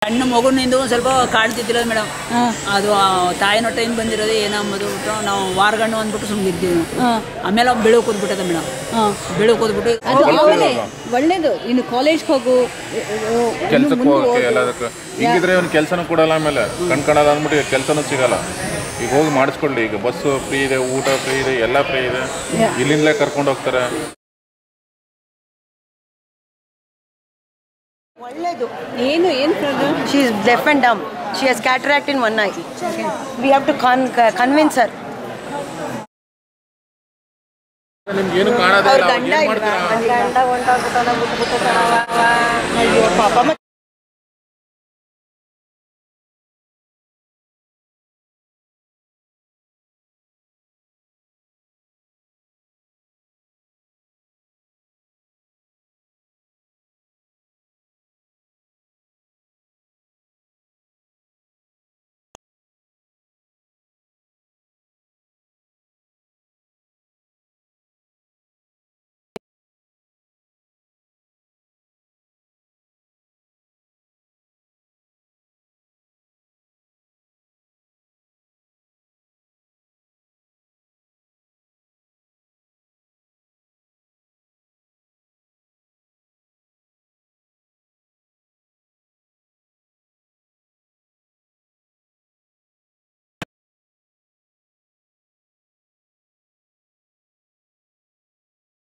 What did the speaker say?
ಸಣ್ಣ ಮಗುನಿಂದ ಒಂದು ಸ್ವಲ್ಪ ಕಾಡ್ತಿದ್ದಿಲ್ಲ ಮೇಡಮ್ ಹಾಂ ಅದು ಆ ತಾಯಿ ಹೊಟ್ಟೆಯಿಂದ ಬಂದಿರೋದು ಏನೋ ಅಂಬೋದು ಬಿಟ್ಟು ನಾವು ವಾರಗಣ್ಣು ಅಂದ್ಬಿಟ್ಟು ಸುಮ್ಮನೆ ಇದ್ದೀವಿ ನಾವು. ಹಾಂ ಆಮೇಲೆ ಅವ್ನು ಬೆಳಕು ಕೂದ್ಬಿಟ್ಟದ ಮೇಡಮ್ ಹಾಂ ಬೆಳಕು ಕೂದ್ಬಿಟ್ಟು ಅದು ಆಮೇಲೆ ಒಳ್ಳೇದು ಇನ್ನು ಕಾಲೇಜ್ಗೆ ಹೋಗು ಕೆಲ್ಸಕ್ಕೆ ಹೋಗಕ್ಕೆ ಎಲ್ಲದಕ್ಕೆ ಹಿಂಗಿದ್ರೆ ಅವ್ನು ಕೆಲಸನೂ ಕೊಡಲ್ಲ ಆಮೇಲೆ ಕಣ್ಕಣಲ್ಲ ಅಂದ್ಬಿಟ್ಟು ಕೆಲಸನೂ ಸಿಗಲ್ಲ ಈಗ ಹೋಗಿ ಮಾಡಿಸ್ಕೊಳ್ಳಿ ಈಗ ಬಸ್ಸು ಫ್ರೀ ಇದೆ ಊಟ ಫ್ರೀ ಇದೆ ಎಲ್ಲ ಫ್ರೀ ಇದೆ Yeah. ಇಲ್ಲಿಂದಲೇ ಕರ್ಕೊಂಡು ಹೋಗ್ತಾರೆ ಒಳ್ಳೇದು ಏನು ಏನು problem she is deaf and dumb she has cataract in one eye we have to con convince her ನಿಮ್ಗೆ ಏನು ಕಾಣೋದೇ ಅವ್ರ ಇಲ್ಲ ಗಂಡ ಏನ್ ಇಲ್ವಾ ಮಾಡ್ತೀರಾ ಗಂಡ ಹೊಂಟೋಗ್ಬಿಟ್ಟಾನ ಬಿಟ್ಬಿಟ್ಟು ಪಾಪ